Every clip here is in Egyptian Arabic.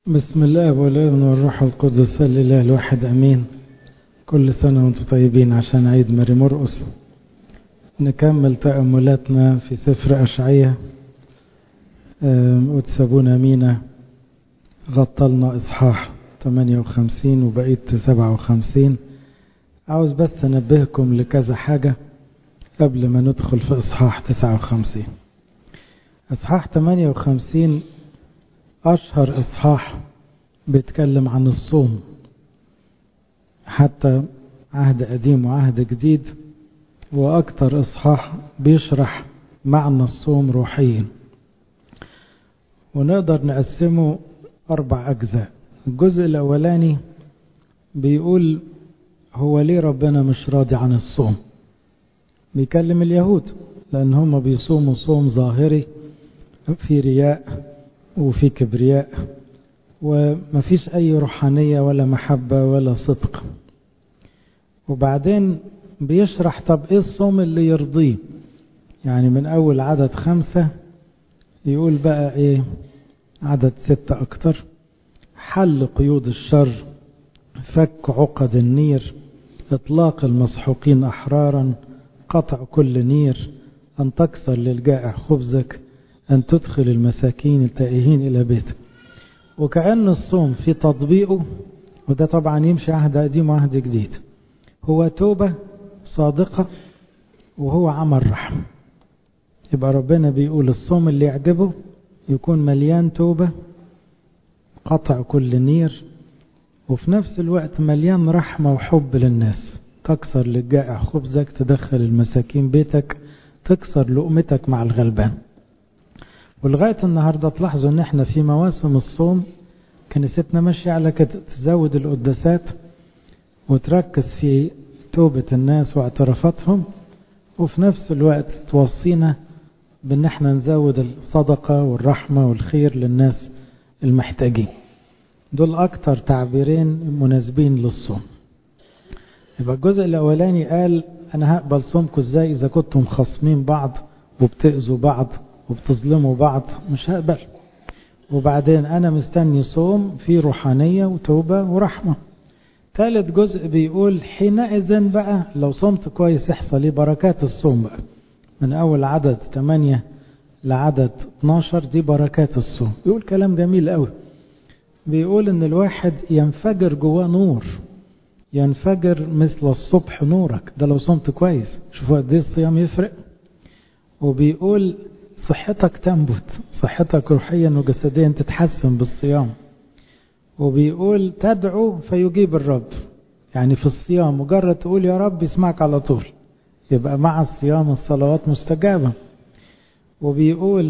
بسم الله والابن والروح القدس لله الواحد امين كل سنة وانتم طيبين عشان عيد ماري مرقس نكمل تأملاتنا في سفر أشعية وتسابونا مينا غطلنا إصحاح 58 وبقيت 57 عاوز بس أنبهكم لكذا حاجة قبل ما ندخل في إصحاح 59 إصحاح 58 أشهر إصحاح بيتكلم عن الصوم حتى عهد قديم وعهد جديد وأكثر إصحاح بيشرح معنى الصوم روحيا ونقدر نقسمه أربع أجزاء الجزء الأولاني بيقول هو ليه ربنا مش راضي عن الصوم بيكلم اليهود لأن هم بيصوموا صوم ظاهري في رياء وفي كبرياء ومفيش أي روحانية ولا محبة ولا صدق وبعدين بيشرح طب إيه الصوم اللي يرضيه يعني من أول عدد خمسة يقول بقى إيه عدد ستة أكتر حل قيود الشر فك عقد النير إطلاق المسحوقين أحرارا قطع كل نير أن تكسر للجائع خبزك أن تدخل المساكين التائهين إلى بيتك وكأن الصوم في تطبيقه وده طبعا يمشي عهد قديم وعهد جديد هو توبة صادقة وهو عمل رحم يبقى ربنا بيقول الصوم اللي يعجبه يكون مليان توبة قطع كل نير وفي نفس الوقت مليان رحمة وحب للناس تكسر للجائع خبزك تدخل المساكين بيتك تكسر لقمتك مع الغلبان ولغاية النهاردة تلاحظوا ان احنا في مواسم الصوم كنيستنا ماشية على كده تزود القداسات وتركز في توبة الناس واعترافاتهم وفي نفس الوقت توصينا بان احنا نزود الصدقة والرحمة والخير للناس المحتاجين دول اكتر تعبيرين مناسبين للصوم يبقى الجزء الاولاني قال انا هقبل صومكم ازاي اذا كنتم خصمين بعض وبتأذوا بعض وبتظلموا بعض مش هقبل وبعدين أنا مستني صوم في روحانية وتوبة ورحمة ثالث جزء بيقول حينئذ بقى لو صمت كويس يحصل لي بركات الصوم بقى من أول عدد 8 لعدد 12 دي بركات الصوم بيقول كلام جميل قوي بيقول ان الواحد ينفجر جواه نور ينفجر مثل الصبح نورك ده لو صمت كويس شوفوا قد ايه الصيام يفرق وبيقول صحتك تنبت صحتك روحيا وجسديا تتحسن بالصيام وبيقول تدعو فيجيب الرب يعني في الصيام مجرد تقول يا رب يسمعك على طول يبقى مع الصيام الصلوات مستجابة وبيقول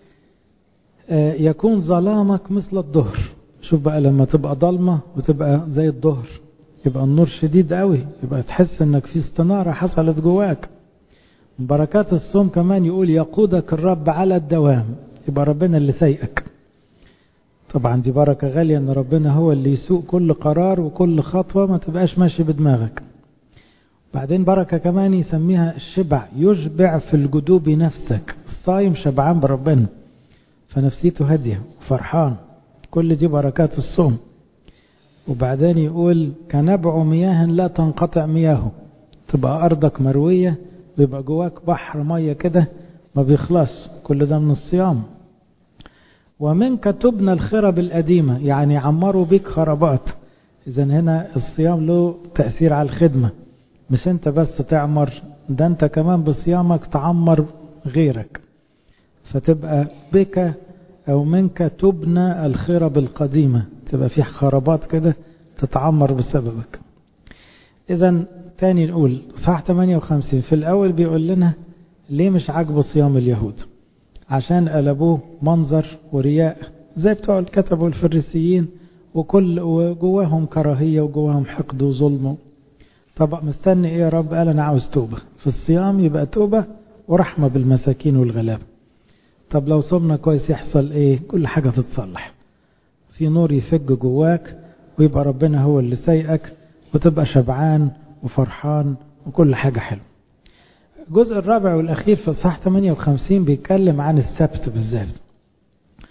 يكون ظلامك مثل الظهر شوف بقى لما تبقى ضلمة وتبقى زي الظهر يبقى النور شديد قوي يبقى تحس انك في استنارة حصلت جواك بركات الصوم كمان يقول يقودك الرب على الدوام يبقى ربنا اللي سايقك طبعا دي بركة غالية ان ربنا هو اللي يسوق كل قرار وكل خطوة ما تبقاش ماشي بدماغك بعدين بركة كمان يسميها الشبع يشبع في الجدوب نفسك الصايم شبعان بربنا فنفسيته هادية وفرحان كل دي بركات الصوم وبعدين يقول كنبع مياه لا تنقطع مياهه تبقى أرضك مروية بيبقى جواك بحر مية كده ما بيخلص كل ده من الصيام ومنك تبنى الخرب القديمة يعني عمروا بيك خرابات إذا هنا الصيام له تأثير على الخدمة مش أنت بس تعمر ده أنت كمان بصيامك تعمر غيرك فتبقى بك أو منك تبنى الخرب القديمة تبقى في خرابات كده تتعمر بسببك إذا تاني نقول صح 58 في الأول بيقول لنا ليه مش عاجبه صيام اليهود عشان قلبوه منظر ورياء زي بتوع الكتب والفريسيين وكل وجواهم كراهية وجواهم حقد وظلم طب مستني ايه يا رب قال انا عاوز توبة في الصيام يبقى توبة ورحمة بالمساكين والغلاب طب لو صمنا كويس يحصل ايه كل حاجة تتصلح في نور يفج جواك ويبقى ربنا هو اللي سايقك وتبقى شبعان وفرحان وكل حاجة حلوة الجزء الرابع والأخير في الصح 58 بيتكلم عن السبت بالذات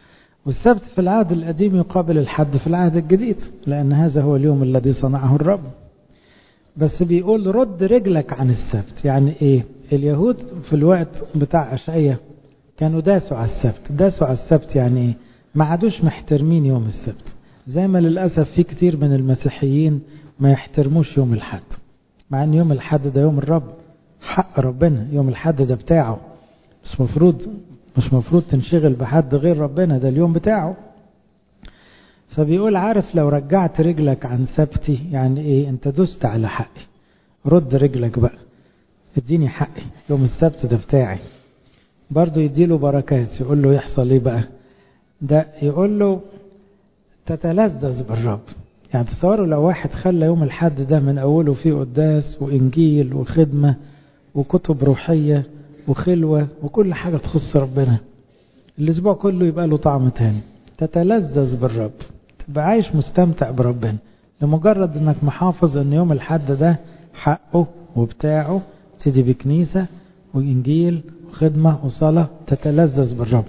والسبت في العهد القديم يقابل الحد في العهد الجديد لأن هذا هو اليوم الذي صنعه الرب بس بيقول رد رجلك عن السبت يعني ايه اليهود في الوقت بتاع أشعية كانوا داسوا على السبت داسوا على السبت يعني ايه ما عادوش محترمين يوم السبت زي ما للأسف في كتير من المسيحيين ما يحترموش يوم الحد مع ان يوم الحد ده يوم الرب حق ربنا يوم الحد ده بتاعه مش مفروض مش مفروض تنشغل بحد غير ربنا ده اليوم بتاعه فبيقول عارف لو رجعت رجلك عن سبتي يعني ايه انت دست على حقي رد رجلك بقى اديني حقي يوم السبت ده بتاعي برضه يديله بركات يقول له يحصل ايه بقى ده يقول له تتلذذ بالرب يعني تصوروا لو واحد خلى يوم الحد ده من أوله فيه قداس وإنجيل وخدمة وكتب روحية وخلوة وكل حاجة تخص ربنا الأسبوع كله يبقى له طعم تاني تتلذذ بالرب تبقى عايش مستمتع بربنا لمجرد انك محافظ ان يوم الحد ده حقه وبتاعه تدي بكنيسة وإنجيل وخدمة وصلاة تتلذذ بالرب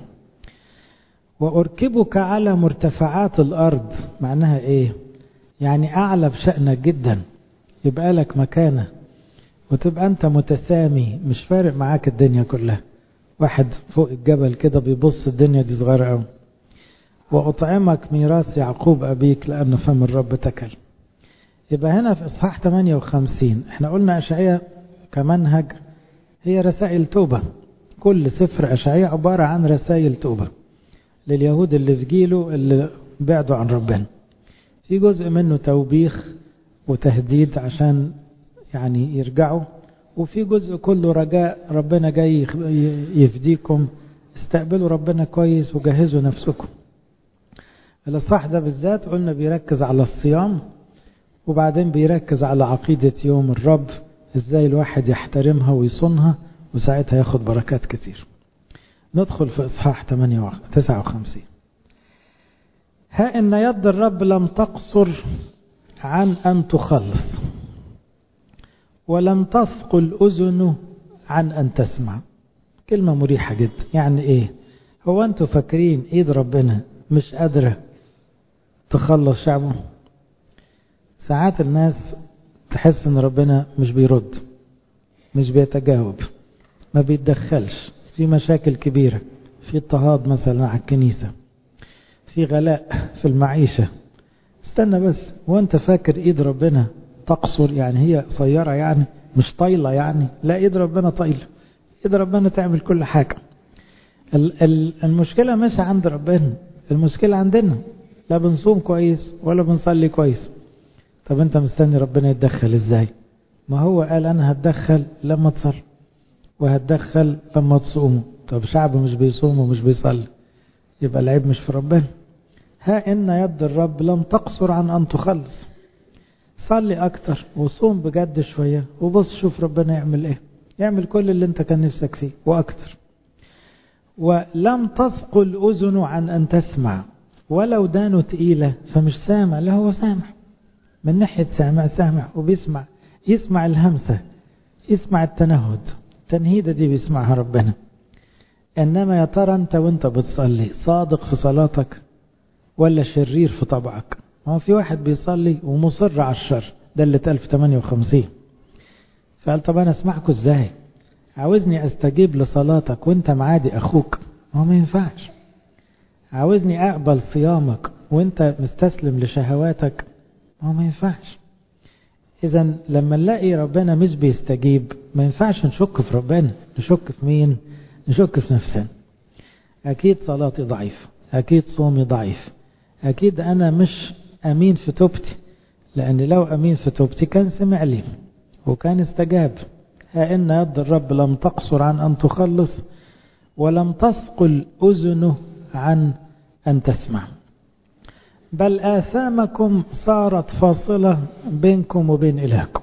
وأركبك على مرتفعات الأرض معناها إيه يعني أعلى بشأنك جدا يبقى لك مكانة وتبقى أنت متسامي مش فارق معاك الدنيا كلها واحد فوق الجبل كده بيبص الدنيا دي صغيرة قوي وأطعمك ميراث يعقوب أبيك لأن فم الرب تكل يبقى هنا في إصحاح 58 احنا قلنا أشعية كمنهج هي رسائل توبة كل سفر أشعية عبارة عن رسائل توبة لليهود اللي في جيله اللي بعدوا عن ربنا في جزء منه توبيخ وتهديد عشان يعني يرجعوا وفي جزء كله رجاء ربنا جاي يفديكم استقبلوا ربنا كويس وجهزوا نفسكم الإصحاح ده بالذات قلنا بيركز على الصيام وبعدين بيركز على عقيدة يوم الرب ازاي الواحد يحترمها ويصونها وساعتها ياخد بركات كتير ندخل في إصحاح 59 ها إن يد الرب لم تقصر عن أن تخلص ولم تثقل أذنه عن أن تسمع كلمة مريحة جدا يعني إيه هو أنتوا فاكرين إيد ربنا مش قادرة تخلص شعبه ساعات الناس تحس ان ربنا مش بيرد مش بيتجاوب ما بيتدخلش في مشاكل كبيرة في اضطهاد مثلا على الكنيسة في غلاء في المعيشة استنى بس وانت فاكر ايد ربنا تقصر يعني هي قصيرة يعني مش طايلة يعني لا ايد ربنا طايلة ايد ربنا تعمل كل حاجة المشكلة مش عند ربنا المشكلة عندنا لا بنصوم كويس ولا بنصلي كويس طب انت مستني ربنا يتدخل ازاي ما هو قال انا هتدخل لما تصلي وهتدخل لما تصوموا طب شعب مش بيصوم ومش بيصلي يبقى العيب مش في ربنا ها ان يد الرب لم تقصر عن ان تخلص صلي اكتر وصوم بجد شوية وبص شوف ربنا يعمل ايه يعمل كل اللي انت كان نفسك فيه واكتر ولم تثقل اذنه عن ان تسمع ولو دانه تقيلة فمش سامع لا هو سامع من ناحية سامع سامع وبيسمع يسمع الهمسة يسمع التنهد التنهيدة دي بيسمعها ربنا إنما يا ترى أنت وأنت بتصلي صادق في صلاتك ولا شرير في طبعك ما هو في واحد بيصلي ومصر على الشر ده اللي اتقال في 58 فقال طب أنا أسمعكم إزاي عاوزني أستجيب لصلاتك وأنت معادي أخوك ما هو ما ينفعش عاوزني أقبل صيامك وأنت مستسلم لشهواتك ما هو ما ينفعش إذا لما نلاقي ربنا مش بيستجيب ما ينفعش نشك في ربنا نشك في مين نشك في نفسنا أكيد صلاتي ضعيف أكيد صومي ضعيف أكيد أنا مش أمين في توبتي لأن لو أمين في توبتي كان سمع لي وكان استجاب ها إن يد الرب لم تقصر عن أن تخلص ولم تثقل أذنه عن أن تسمع بل آثامكم صارت فاصلة بينكم وبين إلهكم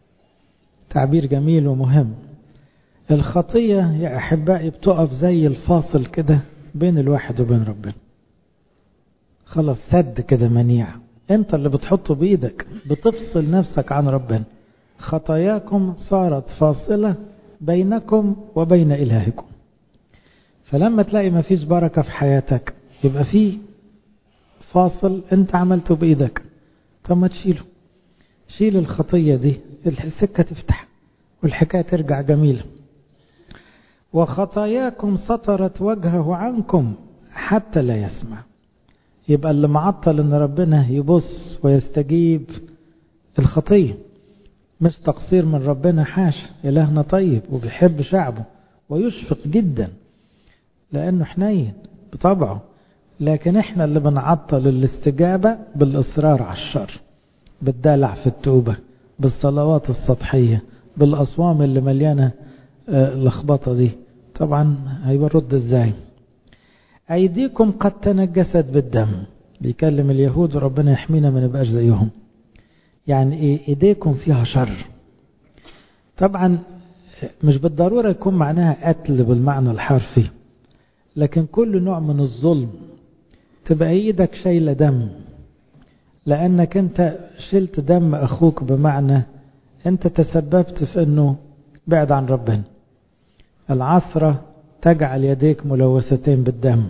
تعبير جميل ومهم الخطية يا أحبائي بتقف زي الفاصل كده بين الواحد وبين ربنا خلاص سد كده منيع انت اللي بتحطه بإيدك بتفصل نفسك عن ربنا خطاياكم صارت فاصلة بينكم وبين إلهكم فلما تلاقي ما فيش بركة في حياتك يبقى في فاصل انت عملته بايدك طب ما تشيله شيل الخطية دي السكة تفتح والحكاية ترجع جميلة وخطاياكم سطرت وجهه عنكم حتى لا يسمع يبقى اللي معطل ان ربنا يبص ويستجيب الخطية مش تقصير من ربنا حاشا إلهنا طيب وبيحب شعبه ويشفق جدا لأنه حنين بطبعه لكن احنا اللي بنعطل الاستجابة بالإصرار على الشر بالدلع في التوبة بالصلوات السطحية بالأصوام اللي مليانة لخبطة دي طبعا هيرد ازاي أيديكم قد تنجست بالدم بيكلم اليهود وربنا يحمينا ما نبقاش زيهم يعني ايه ايديكم فيها شر طبعا مش بالضرورة يكون معناها قتل بالمعنى الحرفي لكن كل نوع من الظلم تبقى ايدك شايلة دم لانك انت شلت دم اخوك بمعنى انت تسببت في انه بعد عن ربنا العثرة تجعل يديك ملوثتين بالدم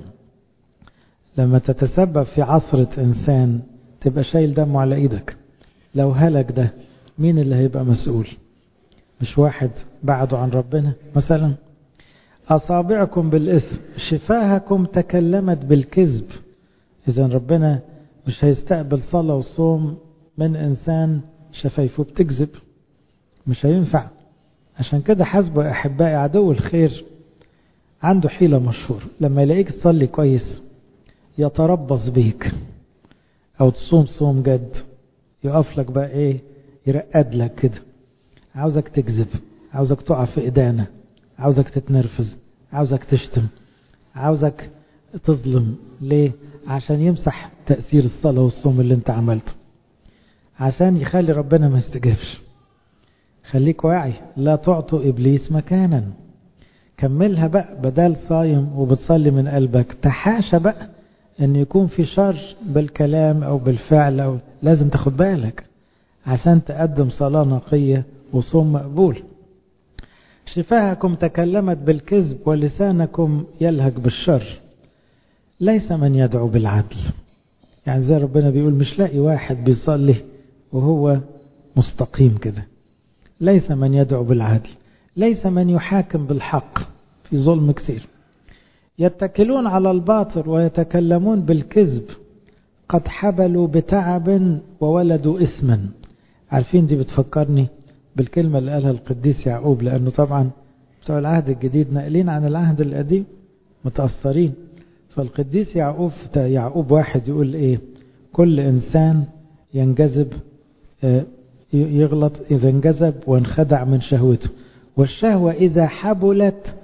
لما تتسبب في عثرة انسان تبقى شايل دمه على ايدك لو هلك ده مين اللي هيبقى مسؤول مش واحد بعده عن ربنا مثلا أصابعكم بالإثم شفاهكم تكلمت بالكذب إذا ربنا مش هيستقبل صلاة وصوم من إنسان شفايفه بتكذب مش هينفع عشان كده حسبوا أحبائي عدو الخير عنده حيلة مشهور لما يلاقيك تصلي كويس يتربص بيك أو تصوم صوم جد يقف لك بقى إيه يرقد لك كده عاوزك تكذب عاوزك تقع في إدانة عاوزك تتنرفز عاوزك تشتم عاوزك تظلم ليه عشان يمسح تأثير الصلاة والصوم اللي انت عملته عشان يخلي ربنا ما يستجابش خليك واعي لا تعطوا إبليس مكانا كملها بقى بدل صايم وبتصلي من قلبك تحاشى بقى ان يكون في شر بالكلام او بالفعل او لازم تاخد بالك عشان تقدم صلاة نقية وصوم مقبول شفاهكم تكلمت بالكذب ولسانكم يلهج بالشر ليس من يدعو بالعدل يعني زي ربنا بيقول مش لاقي واحد بيصلي وهو مستقيم كده ليس من يدعو بالعدل ليس من يحاكم بالحق في ظلم كثير يتكلون على الباطل ويتكلمون بالكذب قد حبلوا بتعب وولدوا إثما عارفين دي بتفكرني بالكلمة اللي قالها القديس يعقوب لأنه طبعا بتوع العهد الجديد ناقلين عن العهد القديم متأثرين فالقديس يعقوب يعقوب واحد يقول إيه كل إنسان ينجذب يغلط إذا انجذب وانخدع من شهوته والشهوة إذا حبلت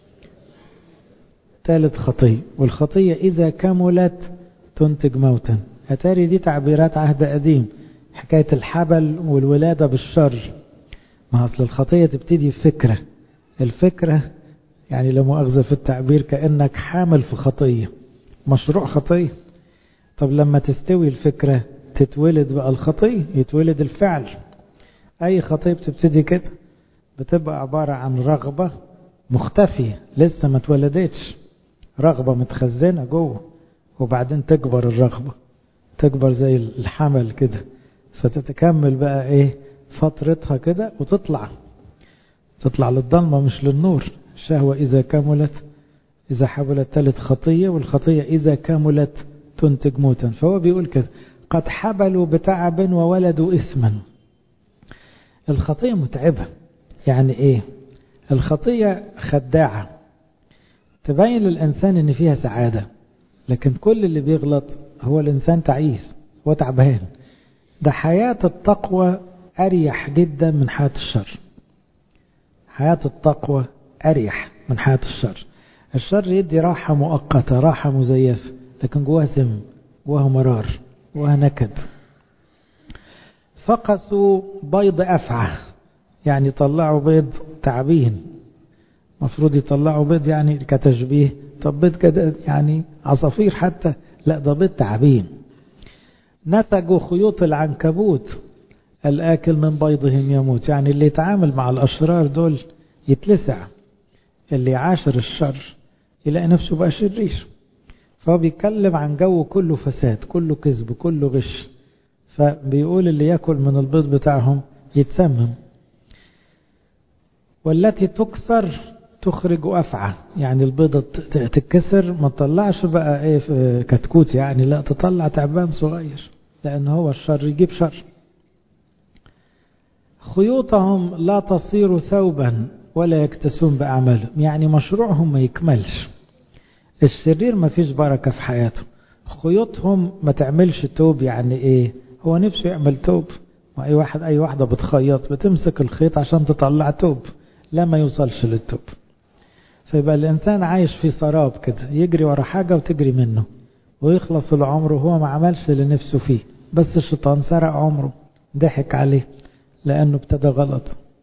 ثالث خطية والخطية إذا كملت تنتج موتا أتاري دي تعبيرات عهد قديم حكاية الحبل والولادة بالشر ما أصل الخطية تبتدي فكرة الفكرة يعني لا مؤاخذة في التعبير كأنك حامل في خطية مشروع خطية طب لما تستوي الفكرة تتولد بقى الخطية يتولد الفعل أي خطية بتبتدي كده بتبقى عبارة عن رغبة مختفية لسه ما اتولدتش رغبة متخزنة جوه وبعدين تكبر الرغبة تكبر زي الحمل كده فتتكمل بقى ايه فترتها كده وتطلع تطلع للضلمة مش للنور الشهوة إذا كملت إذا حبلت تلت خطية والخطية إذا كملت تنتج موتا فهو بيقول كده قد حبلوا بتعب وولدوا إثما الخطية متعبة يعني إيه الخطية خداعة تبين للإنسان إن فيها سعادة لكن كل اللي بيغلط هو الإنسان تعيس هو تعبان ده حياة التقوى أريح جدا من حياة الشر حياة التقوى أريح من حياة الشر الشر يدي راحة مؤقتة راحة مزيفة لكن جواها سم جواها مرار جواها نكد فقسوا بيض أفعى يعني طلعوا بيض تعبين مفروض يطلعوا بيض يعني كتشبيه طب بيض كده يعني عصافير حتى لا ده بيض تعبين نسجوا خيوط العنكبوت الآكل من بيضهم يموت يعني اللي يتعامل مع الأشرار دول يتلسع اللي يعاشر الشر يلاقي نفسه بقى شرير فهو بيتكلم عن جو كله فساد كله كذب كله غش فبيقول اللي ياكل من البيض بتاعهم يتسمم والتي تكسر تخرج أفعى يعني البيضة تتكسر ما تطلعش بقى ايه في كتكوت يعني لا تطلع تعبان صغير لأن هو الشر يجيب شر خيوطهم لا تصير ثوبا ولا يكتسون بأعمالهم يعني مشروعهم ما يكملش الشرير ما فيش بركة في حياته خيوطهم ما تعملش توب يعني ايه هو نفسه يعمل توب ما اي واحد اي واحدة بتخيط بتمسك الخيط عشان تطلع توب لا ما يوصلش للتوب فيبقى الانسان عايش في سراب كده يجري ورا حاجة وتجري منه ويخلص العمر وهو ما عملش اللي نفسه فيه بس الشيطان سرق عمره ضحك عليه لأنه ابتدى غلط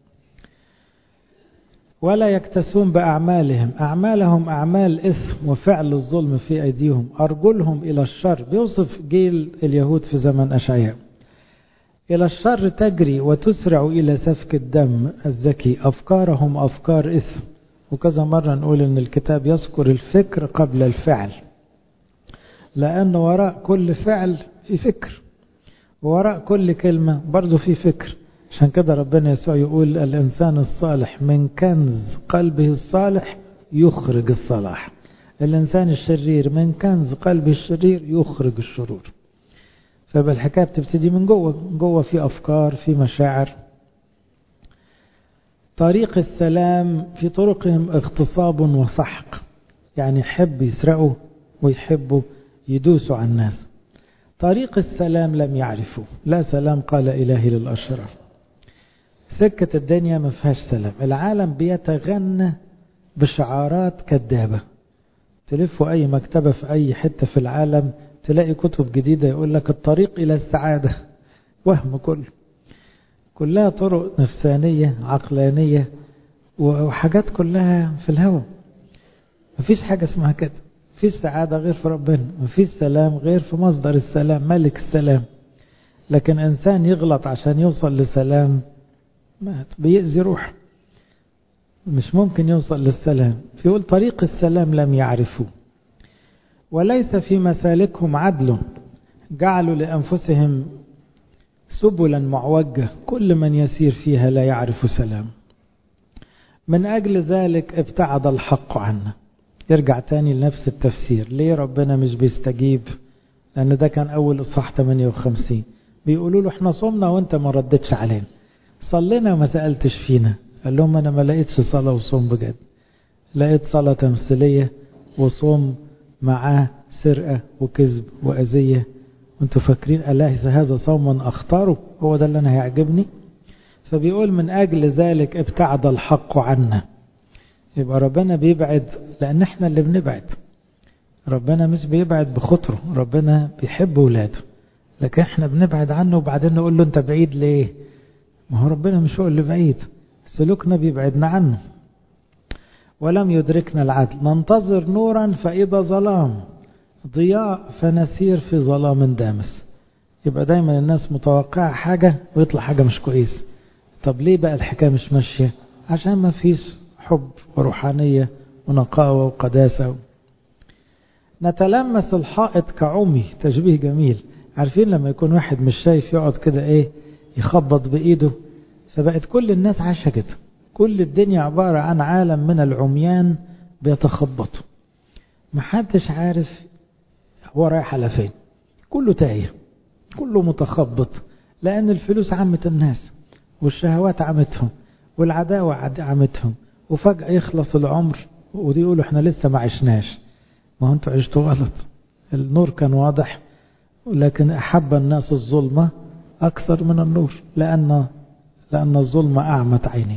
ولا يكتسون بأعمالهم أعمالهم أعمال إثم وفعل الظلم في أيديهم أرجلهم إلى الشر بيوصف جيل اليهود في زمن أشعياء إلى الشر تجري وتسرع إلى سفك الدم الذكي أفكارهم أفكار إثم وكذا مرة نقول إن الكتاب يذكر الفكر قبل الفعل لأن وراء كل فعل في فكر ووراء كل كلمة برضو في فكر عشان كده ربنا يسوع يقول الإنسان الصالح من كنز قلبه الصالح يخرج الصلاح الإنسان الشرير من كنز قلبه الشرير يخرج الشرور فيبقى الحكاية بتبتدي من جوه جوه في أفكار في مشاعر طريق السلام في طرقهم اغتصاب وسحق يعني يحب يسرقوا ويحبوا يدوسوا على الناس طريق السلام لم يعرفوا لا سلام قال إلهي للأشرار سكة الدنيا ما فيهاش سلام العالم بيتغنى بشعارات كذابة تلفوا أي مكتبة في أي حتة في العالم تلاقي كتب جديدة يقول لك الطريق إلى السعادة وهم كله كلها طرق نفسانية عقلانية وحاجات كلها في الهوى مفيش حاجة اسمها كده مفيش سعادة غير في ربنا مفيش سلام غير في مصدر السلام ملك السلام لكن إنسان يغلط عشان يوصل لسلام مات بيأذي روح مش ممكن يوصل للسلام يقول طريق السلام لم يعرفوه وليس في مسالكهم عدل جعلوا لأنفسهم سبلا معوجة كل من يسير فيها لا يعرف سلام من أجل ذلك ابتعد الحق عنا يرجع تاني لنفس التفسير ليه ربنا مش بيستجيب لأن ده كان أول إصحاح 58 بيقولوا له احنا صمنا وانت ما ردتش علينا صلينا وما سألتش فينا قال لهم أنا ما لقيتش صلاة وصوم بجد لقيت صلاة تمثيلية وصوم معاه سرقة وكذب وأذية وانتوا فاكرين أليس هذا صوما أختاره هو ده اللي أنا هيعجبني فبيقول من أجل ذلك ابتعد الحق عنا يبقى ربنا بيبعد لأن احنا اللي بنبعد ربنا مش بيبعد بخطره ربنا بيحب ولاده لكن احنا بنبعد عنه وبعدين نقول له انت بعيد ليه ما هو ربنا مش هو اللي بعيد سلوكنا بيبعدنا عنه ولم يدركنا العدل ننتظر نورا فإذا ظلام ضياء فنسير في ظلام دامس يبقى دايما الناس متوقعة حاجة ويطلع حاجة مش كويس طب ليه بقى الحكاية مش ماشية عشان ما فيش حب وروحانية ونقاوة وقداسة نتلمس الحائط كعمي تشبيه جميل عارفين لما يكون واحد مش شايف يقعد كده ايه يخبط بإيده فبقت كل الناس عايشة كده كل الدنيا عبارة عن عالم من العميان بيتخبطوا محدش عارف هو رايح على فين كله تايه كله متخبط لأن الفلوس عمت الناس والشهوات عمتهم والعداوة عمتهم وفجأة يخلص العمر ودي يقولوا احنا لسه ما عشناش ما هو انتوا عشتوا غلط النور كان واضح لكن أحب الناس الظلمة أكثر من النور لأن لأن الظلمة أعمت عينيهم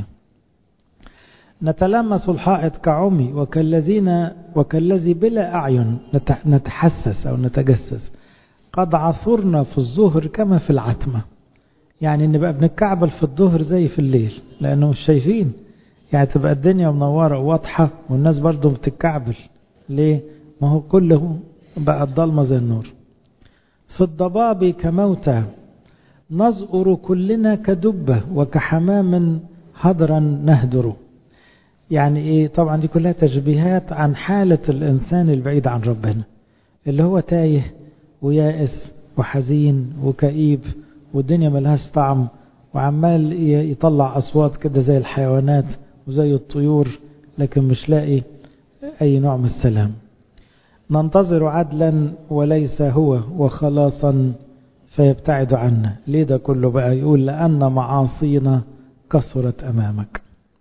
نتلمس الحائط كعمي وكالذين وكالذي بلا أعين نتحسس أو نتجسس قد عثرنا في الظهر كما في العتمة يعني نبقى بنتكعبل في الظهر زي في الليل لأنه مش شايفين يعني تبقى الدنيا منورة وواضحة والناس برضو بتتكعبل ليه؟ ما هو كله بقى الضلمة زي النور في الضباب كموتى نزأر كلنا كدبة وكحمام هدرا نهدر يعني ايه طبعا دي كلها تشبيهات عن حالة الإنسان البعيد عن ربنا اللي هو تايه ويائس وحزين وكئيب والدنيا ملهاش طعم وعمال يطلع أصوات كده زي الحيوانات وزي الطيور لكن مش لاقي أي نوع من السلام ننتظر عدلا وليس هو وخلاصا فيبتعد عنا ليه ده كله بقى يقول لأن معاصينا كثرت أمامك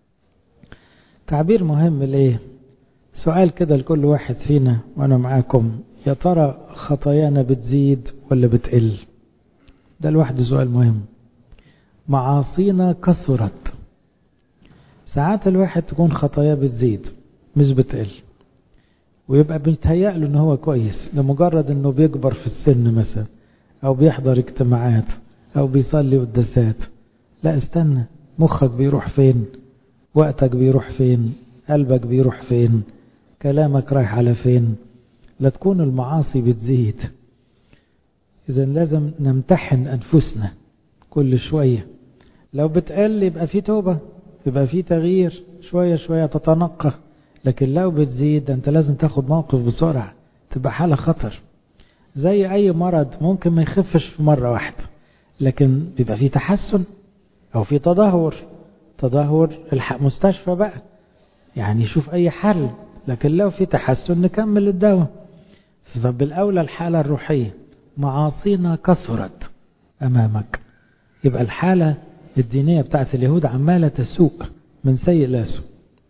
تعبير مهم ليه سؤال كده لكل واحد فينا وأنا معاكم يا ترى خطايانا بتزيد ولا بتقل ده لوحده سؤال مهم معاصينا كثرت ساعات الواحد تكون خطاياه بتزيد مش بتقل ويبقى بيتهيأ له ان هو كويس لمجرد انه بيكبر في السن مثلا او بيحضر اجتماعات او بيصلي قداسات لا استنى مخك بيروح فين وقتك بيروح فين قلبك بيروح فين كلامك رايح على فين لا تكون المعاصي بتزيد اذا لازم نمتحن انفسنا كل شويه لو بتقل يبقى في توبه يبقى في تغيير شويه شويه تتنقى لكن لو بتزيد انت لازم تاخد موقف بسرعه تبقى حاله خطر زي اي مرض ممكن ما يخفش في مره واحده لكن بيبقى في تحسن او في تدهور تدهور الحق مستشفى بقى يعني يشوف اي حل لكن لو في تحسن نكمل الدواء فبالاولى الحاله الروحيه معاصينا كثرت امامك يبقى الحاله الدينيه بتاعت اليهود عماله تسوء من سيء لاسوء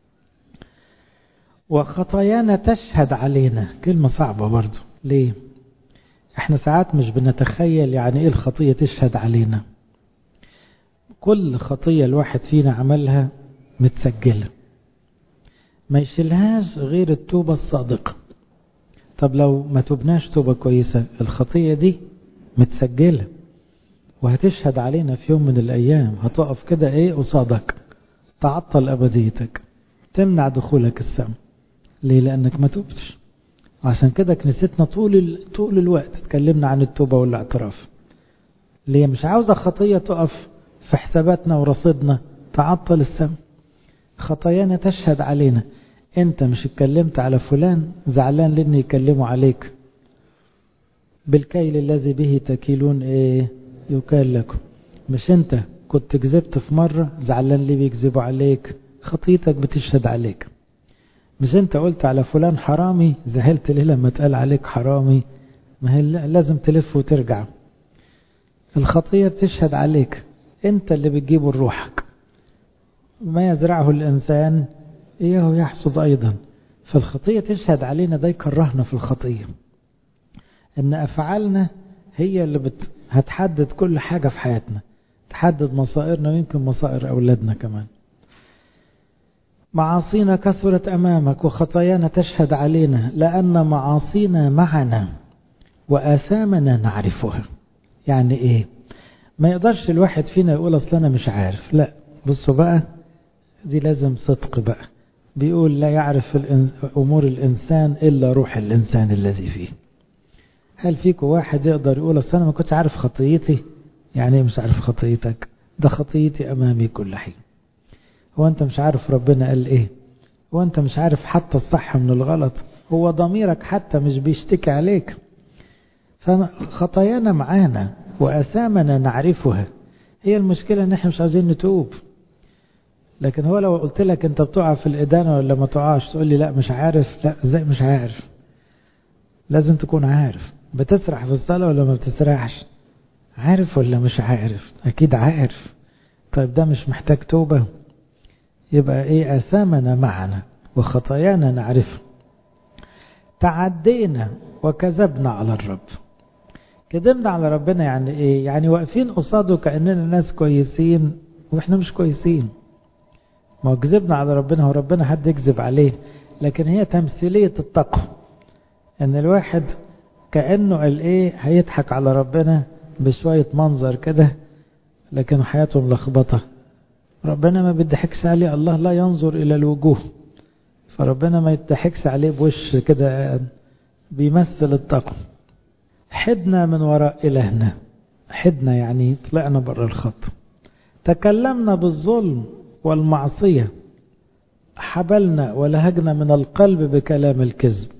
وخطايانا تشهد علينا كلمة صعبة برضو ليه احنا ساعات مش بنتخيل يعني ايه الخطية تشهد علينا كل خطية الواحد فينا عملها متسجلة ما يشيلهاش غير التوبة الصادقة طب لو ما تبناش توبة كويسة الخطية دي متسجلة وهتشهد علينا في يوم من الأيام هتقف كده ايه قصادك تعطل أبديتك تمنع دخولك السماء ليه لأنك ما تبتش وعشان كده كنيستنا طول طول الوقت اتكلمنا عن التوبة والاعتراف ليه مش عاوزة خطية تقف في حساباتنا ورصيدنا تعطل السم خطايانا تشهد علينا انت مش اتكلمت على فلان زعلان لان يكلموا عليك بالكيل الذي به تكيلون ايه يكال لكم مش انت كنت كذبت في مرة زعلان ليه بيكذبوا عليك خطيتك بتشهد عليك مش انت قلت على فلان حرامي زهلت ليه لما اتقال عليك حرامي ما هي لازم تلف وترجع الخطية بتشهد عليك انت اللي بتجيبه لروحك ما يزرعه الانسان اياه يحصد ايضا فالخطية تشهد علينا ده يكرهنا في الخطية ان افعالنا هي اللي بت... هتحدد كل حاجة في حياتنا تحدد مصائرنا ويمكن مصائر اولادنا كمان معاصينا كثرت أمامك وخطايانا تشهد علينا لأن معاصينا معنا وآثامنا نعرفها يعني إيه ما يقدرش الواحد فينا يقول أصل أنا مش عارف لا بصوا بقى دي لازم صدق بقى بيقول لا يعرف أمور الإنسان إلا روح الإنسان الذي فيه هل فيكم واحد يقدر يقول أصل أنا ما كنتش عارف خطيتي يعني مش عارف خطيتك ده خطيتي أمامي كل حين هو انت مش عارف ربنا قال ايه هو انت مش عارف حتى الصح من الغلط هو ضميرك حتى مش بيشتكي عليك فخطايانا معانا وأثامنا نعرفها هي المشكلة ان احنا مش عايزين نتوب لكن هو لو قلت لك انت بتقع في الإدانة ولا ما تقعش تقول لي لا مش عارف لا ازاي مش عارف لازم تكون عارف بتسرح في الصلاة ولا ما بتسرحش عارف ولا مش عارف اكيد عارف طيب ده مش محتاج توبة يبقى ايه اثامنا معنا وخطايانا نعرفها تعدينا وكذبنا على الرب كذبنا على ربنا يعني ايه يعني واقفين قصاده كاننا ناس كويسين واحنا مش كويسين ما هو كذبنا على ربنا هو ربنا حد يكذب عليه لكن هي تمثيليه التقوى ان الواحد كانه قال ايه هيضحك على ربنا بشويه منظر كده لكن حياته ملخبطه ربنا ما بيضحكش عليه الله لا ينظر إلى الوجوه فربنا ما يضحكش عليه بوش كده بيمثل التقوى حدنا من وراء إلهنا حدنا يعني طلعنا بره الخط تكلمنا بالظلم والمعصية حبلنا ولهجنا من القلب بكلام الكذب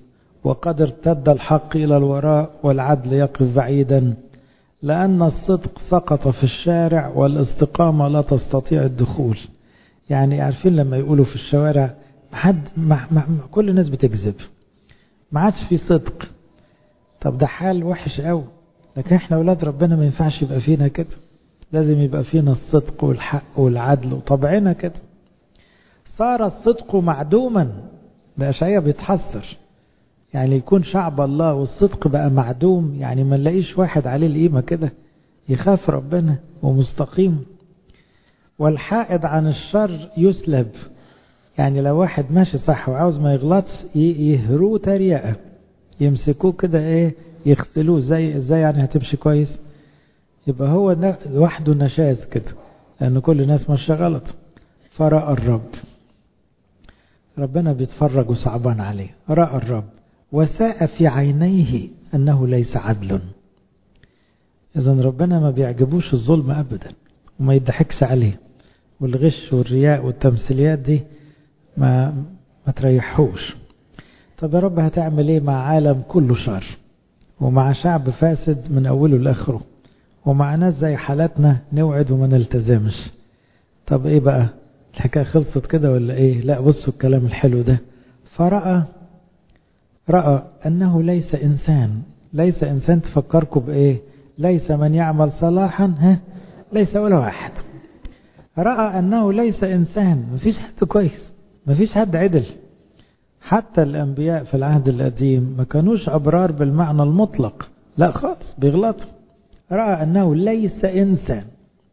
وقد ارتد الحق إلى الوراء والعدل يقف بعيدا لأن الصدق سقط في الشارع والاستقامة لا تستطيع الدخول يعني عارفين لما يقولوا في الشوارع حد ما ما كل الناس بتكذب ما عادش في صدق طب ده حال وحش قوي لكن احنا اولاد ربنا ما ينفعش يبقى فينا كده لازم يبقى فينا الصدق والحق والعدل وطبعنا كده صار الصدق معدوما ده اشعياء بيتحسر يعني يكون شعب الله والصدق بقى معدوم يعني ما نلاقيش واحد عليه القيمة كده يخاف ربنا ومستقيم والحائد عن الشر يسلب يعني لو واحد ماشي صح وعاوز ما يغلطش يهروه تريقة يمسكوه كده ايه يغسلوه زي ازاي يعني هتمشي كويس يبقى هو لوحده نشاز كده لأن كل الناس ماشية غلط فرأى الرب ربنا بيتفرج وصعبان عليه رأى الرب وساء في عينيه أنه ليس عدل إذا ربنا ما بيعجبوش الظلم أبدا وما يضحكش عليه والغش والرياء والتمثيليات دي ما ما تريحوش طب يا رب هتعمل ايه مع عالم كله شر ومع شعب فاسد من أوله لآخره ومع ناس زي حالاتنا نوعد وما نلتزمش طب ايه بقى الحكاية خلصت كده ولا ايه لا بصوا الكلام الحلو ده فرأى رأى أنه ليس إنسان ليس إنسان تفكركم بإيه ليس من يعمل صلاحا ها ليس ولا واحد رأى أنه ليس إنسان مفيش حد كويس مفيش حد عدل حتى الأنبياء في العهد القديم ما كانوش أبرار بالمعنى المطلق لا خالص بيغلطوا رأى أنه ليس إنسان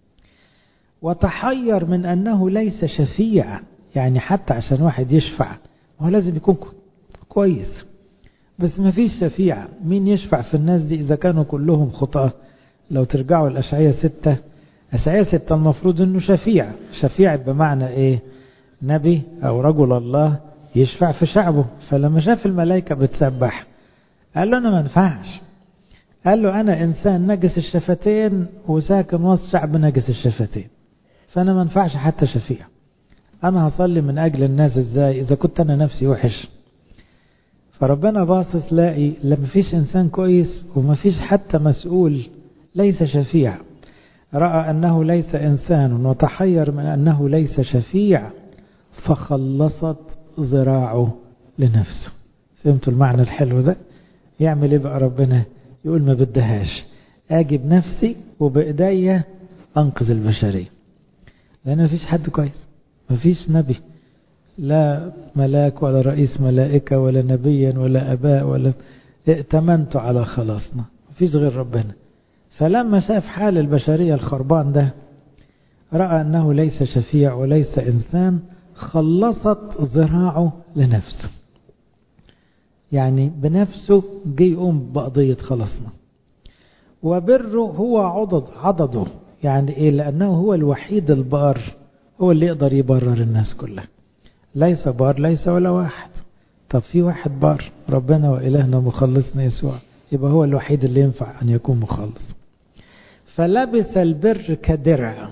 وتحير من أنه ليس شفيع يعني حتى عشان واحد يشفع هو لازم يكون كويس بس ما فيش شفيع مين يشفع في الناس دي إذا كانوا كلهم خطأ لو ترجعوا الأشعية ستة أشعية ستة المفروض أنه شفيع شفيع بمعنى إيه نبي أو رجل الله يشفع في شعبه فلما شاف الملائكة بتسبح قال له أنا ما ينفعش قال له أنا إنسان نجس الشفتين وساكن وسط شعب نجس الشفتين فأنا ما ينفعش حتى شفيع أنا هصلي من أجل الناس إزاي إذا كنت أنا نفسي وحش فربنا باصص لاقي لما فيش إنسان كويس وما فيش حتى مسؤول ليس شفيع رأى أنه ليس إنسان وتحير من أنه ليس شفيع فخلصت ذراعه لنفسه فهمتوا المعنى الحلو ده يعمل ايه بقى ربنا يقول ما بدهاش اجي بنفسي وبايديا انقذ البشريه لان مفيش حد كويس مفيش نبي لا ملاك ولا رئيس ملائكة ولا نبيا ولا أباء ولا ائتمنت على خلاصنا مفيش غير ربنا فلما شاف حال البشرية الخربان ده رأى أنه ليس شفيع وليس إنسان خلصت ذراعه لنفسه يعني بنفسه جه يقوم بقضية خلصنا وبره هو عضد عضده يعني إيه لأنه هو الوحيد البار هو اللي يقدر يبرر الناس كلها ليس بار ليس ولا واحد طب في واحد بار ربنا وإلهنا مخلصنا يسوع يبقى هو الوحيد اللي ينفع أن يكون مخلص فلبس البر كدرع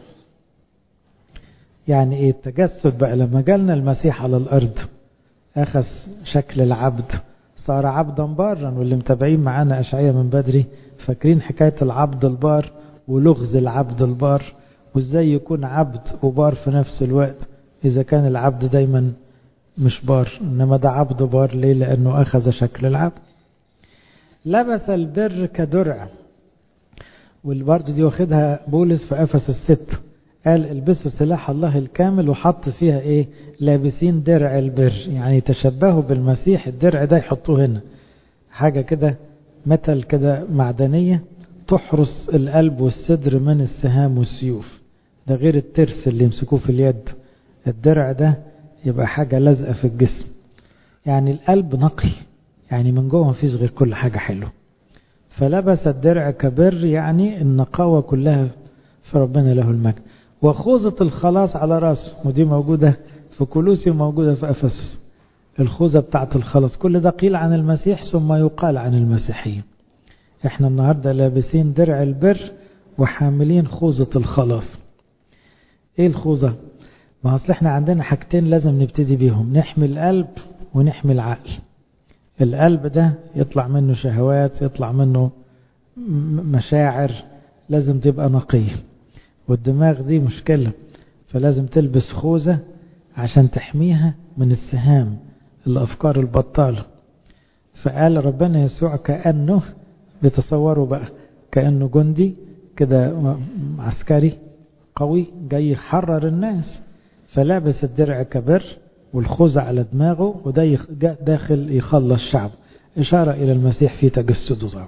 يعني ايه التجسد بقى لما جالنا المسيح على الارض اخذ شكل العبد صار عبدا بارا واللي متابعين معانا اشعياء من بدري فاكرين حكايه العبد البار ولغز العبد البار وازاي يكون عبد وبار في نفس الوقت اذا كان العبد دايما مش بار انما ده عبد بار ليه لانه اخذ شكل العبد لبس البر كدرع والبرد دي واخدها بولس في افسس الست قال البسوا سلاح الله الكامل وحط فيها ايه لابسين درع البر يعني تشبهوا بالمسيح الدرع ده يحطوه هنا حاجة كده متل كده معدنية تحرس القلب والصدر من السهام والسيوف ده غير الترس اللي يمسكوه في اليد الدرع ده يبقى حاجة لازقة في الجسم يعني القلب نقي يعني من جوه مفيش غير كل حاجة حلوة فلبس الدرع كبر يعني النقاوة كلها في ربنا له المجد وخوذة الخلاص على راسه ودي موجودة في كلوسي وموجودة في أفسس الخوذة بتاعت الخلاص كل ده قيل عن المسيح ثم يقال عن المسيحيين احنا النهاردة لابسين درع البر وحاملين خوذة الخلاص ايه الخوذة ما اصل احنا عندنا حاجتين لازم نبتدي بيهم نحمي القلب ونحمي العقل القلب ده يطلع منه شهوات يطلع منه مشاعر لازم تبقى نقية والدماغ دي مشكلة فلازم تلبس خوذة عشان تحميها من السهام الأفكار البطالة فقال ربنا يسوع كأنه بتصوروا بقى كأنه جندي كده عسكري قوي جاي يحرر الناس فلابس الدرع كبر والخوذة على دماغه وده داخل يخلص شعب إشارة إلى المسيح في تجسده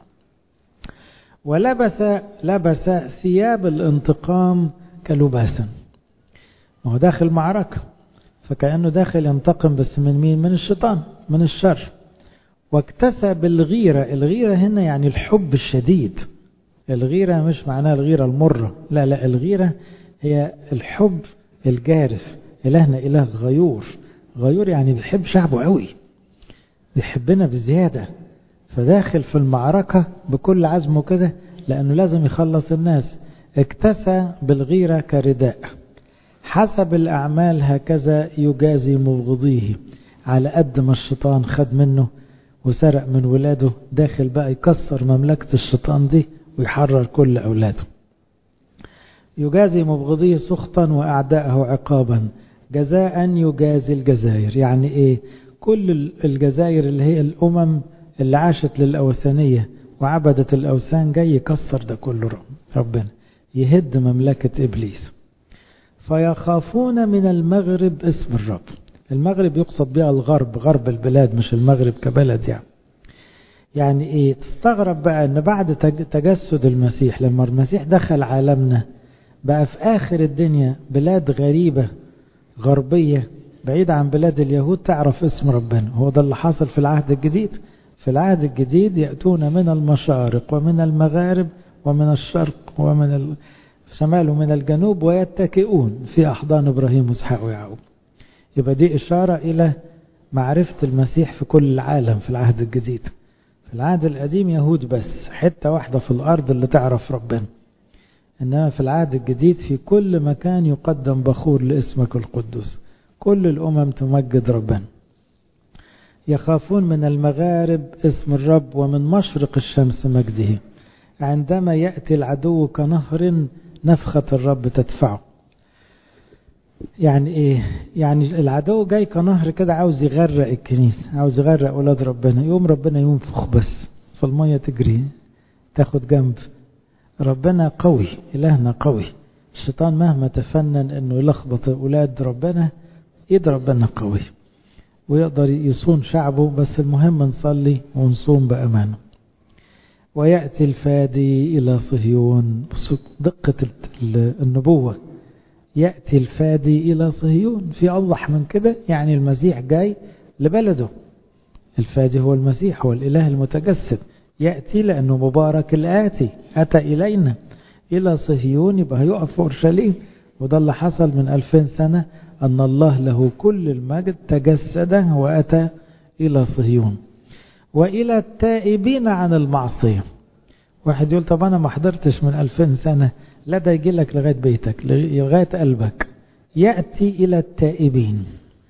ولبس لبس ثياب الانتقام كلباسا ما هو داخل معركة فكأنه داخل ينتقم بس من مين من الشيطان من الشر واكتسى بالغيرة الغيرة هنا يعني الحب الشديد الغيرة مش معناها الغيرة المرة لا لا الغيرة هي الحب الجارف إلهنا إله غيور غيور يعني بيحب شعبه قوي بيحبنا بزيادة فداخل في المعركة بكل عزمه كده لأنه لازم يخلص الناس اكتفى بالغيرة كرداء حسب الأعمال هكذا يجازي مبغضيه على قد ما الشيطان خد منه وسرق من ولاده داخل بقى يكسر مملكة الشيطان دي ويحرر كل أولاده يجازي مبغضيه سخطا وأعداءه عقابا جزاء يجازي الجزائر يعني إيه كل الجزائر اللي هي الأمم اللي عاشت للأوثانية وعبدت الأوثان جاي يكسر ده كله ربنا يهد مملكة إبليس فيخافون من المغرب اسم الرب المغرب يقصد بها الغرب غرب البلاد مش المغرب كبلد يعني يعني ايه تستغرب بقى ان بعد تجسد المسيح لما المسيح دخل عالمنا بقى في اخر الدنيا بلاد غريبة غربية بعيدة عن بلاد اليهود تعرف اسم ربنا هو ده اللي حصل في العهد الجديد في العهد الجديد يأتون من المشارق ومن المغارب ومن الشرق ومن الشمال ومن الجنوب ويتكئون في أحضان إبراهيم وإسحاق ويعقوب يبقى دي إشارة إلى معرفة المسيح في كل العالم في العهد الجديد في العهد القديم يهود بس حتة واحدة في الأرض اللي تعرف ربنا إنما في العهد الجديد في كل مكان يقدم بخور لاسمك القدوس كل الأمم تمجد ربنا يخافون من المغارب اسم الرب ومن مشرق الشمس مجده عندما يأتي العدو كنهر نفخة الرب تدفعه يعني ايه يعني العدو جاي كنهر كده عاوز يغرق الكنيسة عاوز يغرق اولاد ربنا يوم ربنا ينفخ بس فالمية تجري تاخد جنب ربنا قوي الهنا قوي الشيطان مهما تفنن انه يلخبط اولاد ربنا ايد ربنا قوي ويقدر يصون شعبه بس المهم نصلي ونصوم بأمانه ويأتي الفادي إلى صهيون دقة النبوة يأتي الفادي إلى صهيون في أوضح من كده يعني المسيح جاي لبلده الفادي هو المسيح هو الإله المتجسد يأتي لأنه مبارك الآتي أتى إلينا إلى صهيون يبقى هيقف في أورشليم وده اللي حصل من ألفين سنة أن الله له كل المجد تجسد وأتى إلى صهيون وإلى التائبين عن المعصية واحد يقول طب أنا ما حضرتش من ألفين سنة لا ده يجي لك لغاية بيتك لغاية قلبك يأتي إلى التائبين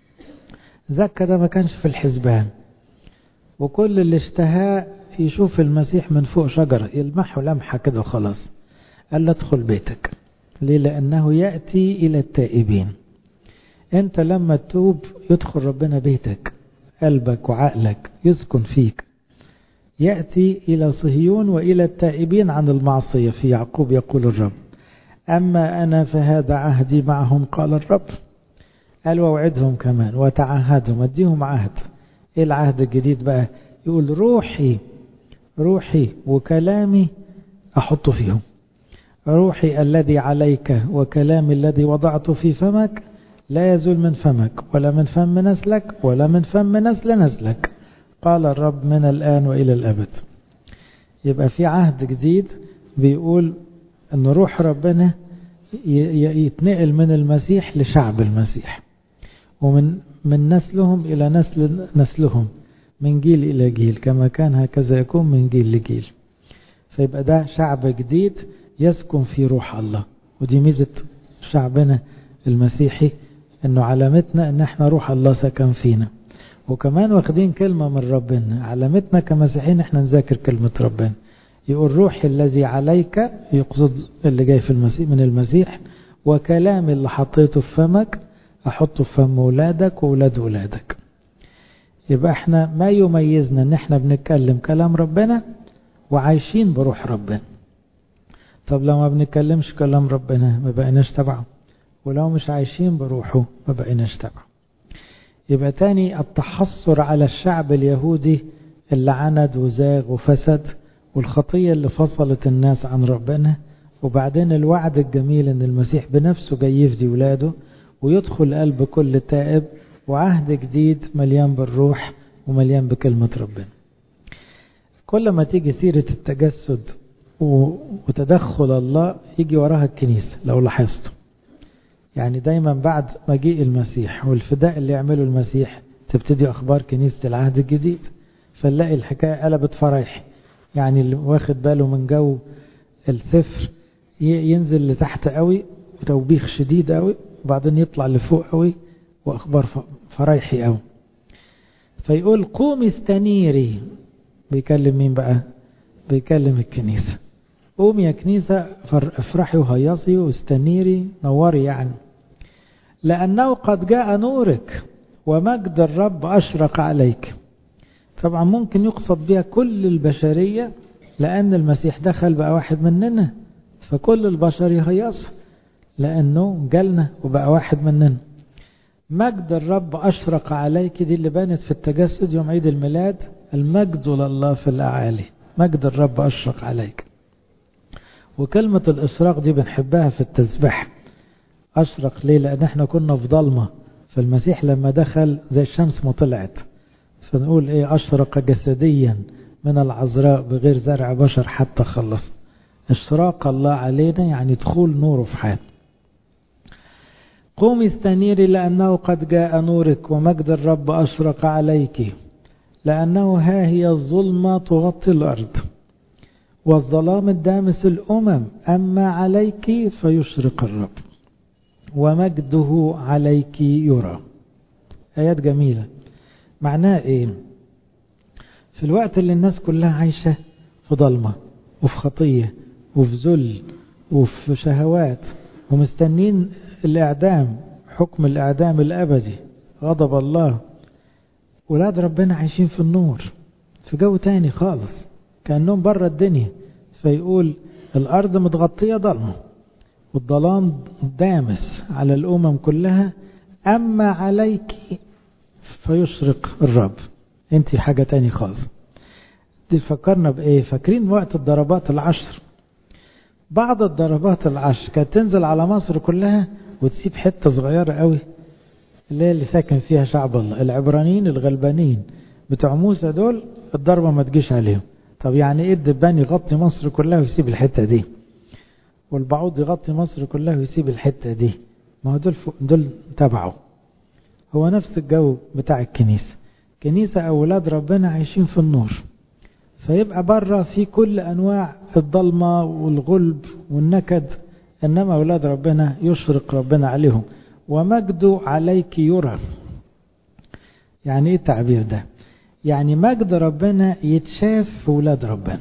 زكا ده ما كانش في الحسبان وكل اللي اشتهاه يشوف المسيح من فوق شجرة يلمحه لمحة كده وخلاص قال له ادخل بيتك ليه لأنه يأتي إلى التائبين انت لما تتوب يدخل ربنا بيتك قلبك وعقلك يسكن فيك يأتي إلى صهيون وإلى التائبين عن المعصية في يعقوب يقول الرب أما أنا فهذا عهدي معهم قال الرب قال ووعدهم كمان وتعهدهم اديهم عهد ايه العهد الجديد بقى يقول روحي روحي وكلامي أحط فيهم روحي الذي عليك وكلامي الذي وضعته في فمك لا يزول من فمك ولا من فم نسلك ولا من فم نسل نسلك قال الرب من الآن وإلى الأبد يبقى في عهد جديد بيقول أن روح ربنا يتنقل من المسيح لشعب المسيح ومن من نسلهم إلى نسل نسلهم من جيل إلى جيل كما كان هكذا يكون من جيل لجيل فيبقى ده شعب جديد يسكن في روح الله ودي ميزة شعبنا المسيحي انه علامتنا ان احنا روح الله سكن فينا وكمان واخدين كلمة من ربنا علامتنا كمسيحيين احنا نذاكر كلمة ربنا يقول روحي الذي عليك يقصد اللي جاي في المسيح من المسيح وكلامي اللي حطيته في فمك احطه في فم ولادك وولاد ولادك يبقى احنا ما يميزنا ان احنا بنتكلم كلام ربنا وعايشين بروح ربنا طب لو ما بنتكلمش كلام ربنا ما بقيناش تبعه ولو مش عايشين بروحه ما بقيناش تبعه يبقى تاني التحصر على الشعب اليهودي اللي عند وزاغ وفسد والخطية اللي فصلت الناس عن ربنا وبعدين الوعد الجميل ان المسيح بنفسه جاي يفدي ولاده ويدخل قلب كل تائب وعهد جديد مليان بالروح ومليان بكلمة ربنا كل ما تيجي سيرة التجسد وتدخل الله يجي وراها الكنيسة لو لاحظتوا يعني دايما بعد مجيء المسيح والفداء اللي يعمله المسيح تبتدي أخبار كنيسة العهد الجديد فنلاقي الحكاية قلبت فرح يعني اللي واخد باله من جو السفر ينزل لتحت قوي وتوبيخ شديد قوي وبعدين يطلع لفوق قوي وأخبار فرايحي قوي فيقول قومي استنيري بيكلم مين بقى بيكلم الكنيسة قومي يا كنيسة افرحي وهيصي واستنيري نوري يعني لأنه قد جاء نورك ومجد الرب أشرق عليك طبعا ممكن يقصد بها كل البشرية لأن المسيح دخل بقى واحد مننا فكل البشر يهيص لأنه جالنا وبقى واحد مننا مجد الرب أشرق عليك دي اللي بانت في التجسد يوم عيد الميلاد المجد لله في الأعالي مجد الرب أشرق عليك وكلمة الإشراق دي بنحبها في التسبيح أشرق ليه لأن احنا كنا في ضلمة فالمسيح لما دخل زي الشمس ما طلعت فنقول ايه أشرق جسديا من العذراء بغير زرع بشر حتى خلص اشراق الله علينا يعني دخول نوره في حال قومي استنيري لأنه قد جاء نورك ومجد الرب أشرق عليك لأنه ها هي الظلمة تغطي الأرض والظلام الدامس الأمم أما عليك فيشرق الرب ومجده عليك يرى آيات جميلة معناه إيه في الوقت اللي الناس كلها عايشة في ضلمة وفي خطية وفي ذل وفي شهوات ومستنين الإعدام حكم الإعدام الأبدي غضب الله ولاد ربنا عايشين في النور في جو تاني خالص كأنهم بره الدنيا فيقول الأرض متغطية ضلمة والظلام دامس على الأمم كلها أما عليك فيشرق الرب انت حاجة تاني خالص دي فكرنا بإيه فاكرين وقت الضربات العشر بعض الضربات العشر كانت تنزل على مصر كلها وتسيب حتة صغيرة قوي اللي اللي ساكن فيها شعب الله العبرانيين الغلبانين بتوع موسى دول الضربة ما تجيش عليهم طب يعني ايه الدبان يغطي مصر كلها ويسيب الحتة دي والبعوض يغطي مصر كلها ويسيب الحتة دي ما هو دول دول تبعه هو نفس الجو بتاع الكنيسة كنيسة أولاد ربنا عايشين في النور فيبقى بره في كل أنواع الضلمة والغلب والنكد إنما أولاد ربنا يشرق ربنا عليهم ومجده عليك يرى يعني ايه التعبير ده يعني مجد ربنا يتشاف في ولاد ربنا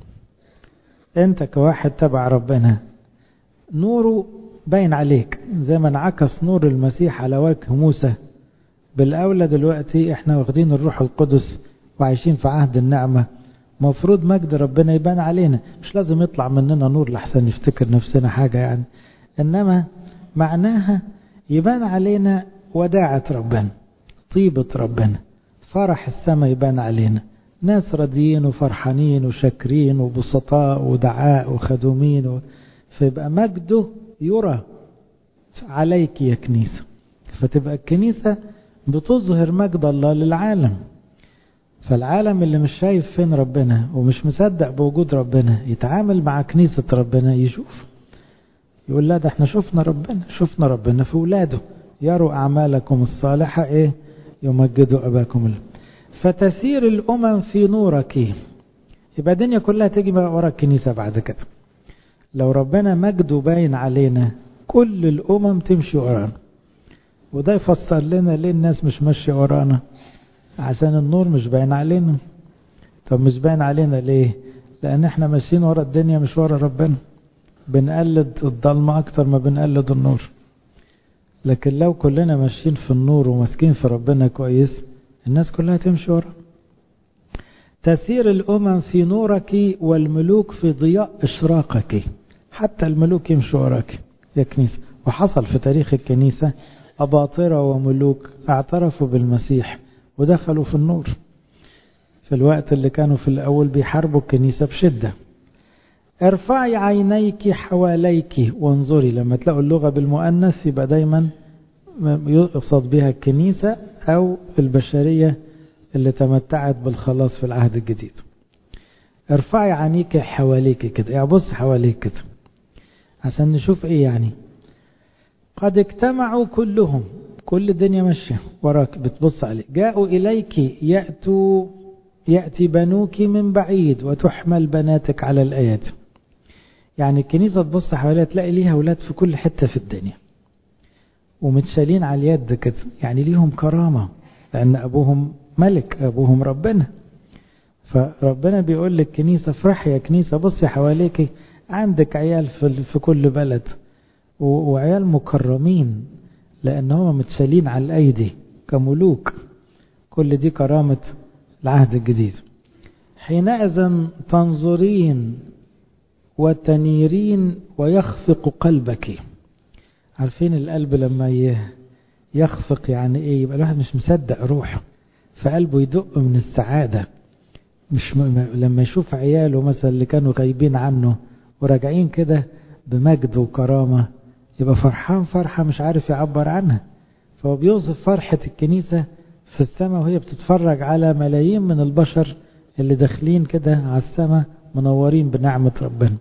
انت كواحد تبع ربنا نوره باين عليك زي ما انعكس نور المسيح على وجه موسى بالاولى دلوقتي احنا واخدين الروح القدس وعايشين في عهد النعمه مفروض مجد ربنا يبان علينا مش لازم يطلع مننا نور لحسن نفتكر نفسنا حاجه يعني انما معناها يبان علينا وداعة ربنا طيبة ربنا فرح السماء يبان علينا ناس راضيين وفرحانين وشاكرين وبسطاء ودعاء وخدومين و... فيبقى مجده يرى عليك يا كنيسة فتبقى الكنيسة بتظهر مجد الله للعالم فالعالم اللي مش شايف فين ربنا ومش مصدق بوجود ربنا يتعامل مع كنيسة ربنا يشوف يقول لا ده احنا شفنا ربنا شفنا ربنا في ولاده يروا أعمالكم الصالحة ايه يمجدوا أباكم الله فتسير الأمم في نورك يبقى الدنيا كلها تيجي ورا الكنيسة بعد كده لو ربنا مجده باين علينا كل الأمم تمشي ورانا وده يفسر لنا ليه الناس مش ماشية ورانا عشان النور مش باين علينا طب مش باين علينا ليه لان احنا ماشيين ورا الدنيا مش ورا ربنا بنقلد الضلمة اكتر ما بنقلد النور لكن لو كلنا ماشيين في النور وماسكين في ربنا كويس الناس كلها تمشي ورا تسير الأمم في نورك والملوك في ضياء إشراقك حتى الملوك يمشوا وراك يا كنيسة وحصل في تاريخ الكنيسة أباطرة وملوك اعترفوا بالمسيح ودخلوا في النور في الوقت اللي كانوا في الأول بيحاربوا الكنيسة بشدة ارفعي عينيك حواليك وانظري لما تلاقوا اللغة بالمؤنث يبقى دايما يقصد بها الكنيسة أو البشرية اللي تمتعت بالخلاص في العهد الجديد ارفعي عينيك حواليك كده يعني بص حواليك كده عشان نشوف ايه يعني قد اجتمعوا كلهم كل الدنيا ماشية وراك بتبص عليه جاءوا إليك يأتوا يأتي بنوك من بعيد وتحمل بناتك على الآيات يعني الكنيسة تبص حواليها تلاقي ليها أولاد في كل حتة في الدنيا ومتشالين على اليد كده يعني ليهم كرامة لأن أبوهم ملك أبوهم ربنا فربنا بيقول للكنيسة افرحي يا كنيسة بصي حواليك عندك عيال في كل بلد وعيال مكرمين لأن هم متشالين على الأيدي كملوك كل دي كرامة العهد الجديد حينئذ تنظرين وتنيرين ويخفق قلبك عارفين القلب لما يخفق يعني ايه يبقى الواحد مش مصدق روحه فقلبه يدق من السعادة مش م... لما يشوف عياله مثلا اللي كانوا غايبين عنه وراجعين كده بمجد وكرامة يبقى فرحان فرحة مش عارف يعبر عنها فهو بيوصف فرحة الكنيسة في السماء وهي بتتفرج على ملايين من البشر اللي داخلين كده على السماء منورين بنعمة ربنا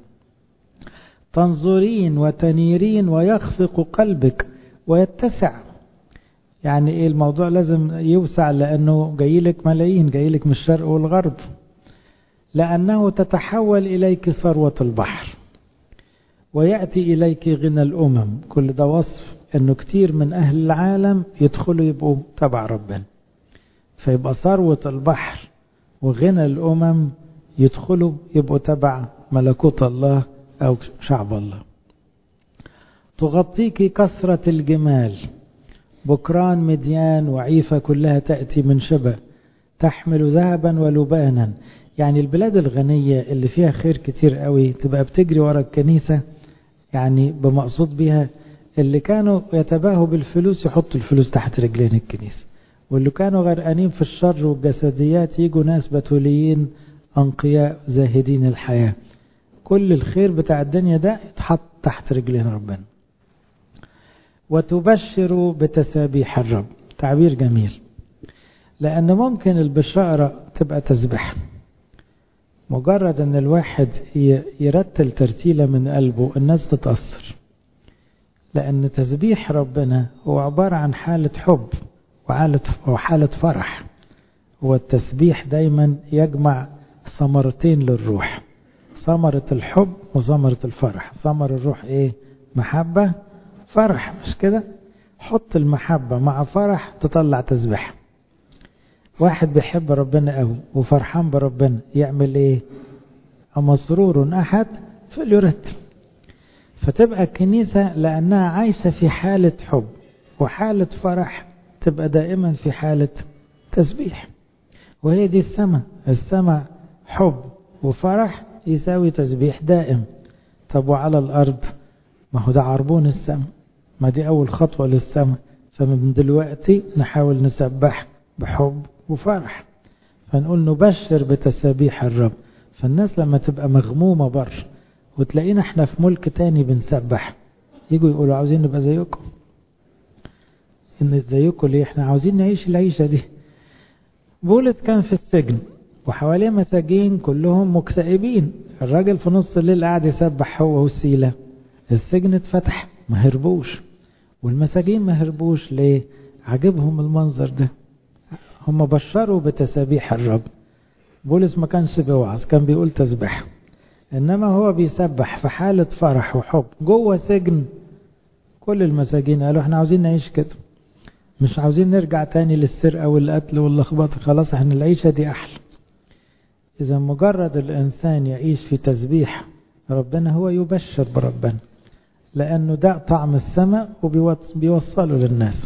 تنظرين وتنيرين ويخفق قلبك ويتسع يعني ايه الموضوع لازم يوسع لانه جايلك ملايين جايلك من الشرق والغرب لانه تتحول اليك ثروة البحر ويأتي إليك غنى الأمم كل ده وصف أنه كتير من أهل العالم يدخلوا يبقوا تبع ربنا فيبقى ثروة البحر وغنى الأمم يدخلوا يبقوا تبع ملكوت الله أو شعب الله تغطيك كثرة الجمال بكران مديان وعيفة كلها تأتي من شبه تحمل ذهبا ولبانا يعني البلاد الغنية اللي فيها خير كتير قوي تبقى بتجري ورا الكنيسة يعني بمقصود بها اللي كانوا يتباهوا بالفلوس يحطوا الفلوس تحت رجلين الكنيسة واللي كانوا غرقانين في الشر والجسديات يجوا ناس بتوليين أنقياء زاهدين الحياة كل الخير بتاع الدنيا ده يتحط تحت رجلين ربنا وتبشر بتسابيح الرب تعبير جميل لأن ممكن البشارة تبقى تسبح مجرد ان الواحد يرتل ترتيلة من قلبه الناس تتأثر لأن تسبيح ربنا هو عبارة عن حالة حب وحالة, وحالة فرح هو التسبيح دايما يجمع ثمرتين للروح ثمرة الحب وثمرة الفرح ثمر الروح ايه محبة فرح مش كده حط المحبة مع فرح تطلع تسبيح واحد بيحب ربنا قوي وفرحان بربنا يعمل ايه اما سرور احد فليرتل فتبقى الكنيسة لانها عايشة في حالة حب وحالة فرح تبقى دائما في حالة تسبيح وهي دي السماء السماء حب وفرح يساوي تسبيح دائم طب وعلى الارض ما هو ده عربون السماء ما دي اول خطوة للسماء فمن دلوقتي نحاول نسبح بحب وفرح فنقول نبشر بتسابيح الرب فالناس لما تبقى مغمومة بر وتلاقينا احنا في ملك تاني بنسبح يجوا يقولوا عاوزين نبقى زيكم ان زيكم ليه احنا عاوزين نعيش العيشة دي بولس كان في السجن وحواليه مساجين كلهم مكتئبين الراجل في نص الليل قاعد يسبح هو والسيلة السجن اتفتح ما هربوش والمساجين ما هربوش ليه عجبهم المنظر ده هم بشروا بتسابيح الرب بولس ما كانش بيوعظ كان بيقول تسبح انما هو بيسبح في حالة فرح وحب جوه سجن كل المساجين قالوا احنا عاوزين نعيش كده مش عاوزين نرجع تاني للسرقة والقتل واللخبطة خلاص احنا العيشة دي أحلى إذا مجرد الإنسان يعيش في تسبيح ربنا هو يبشر بربنا لأنه ده طعم السماء وبيوصله للناس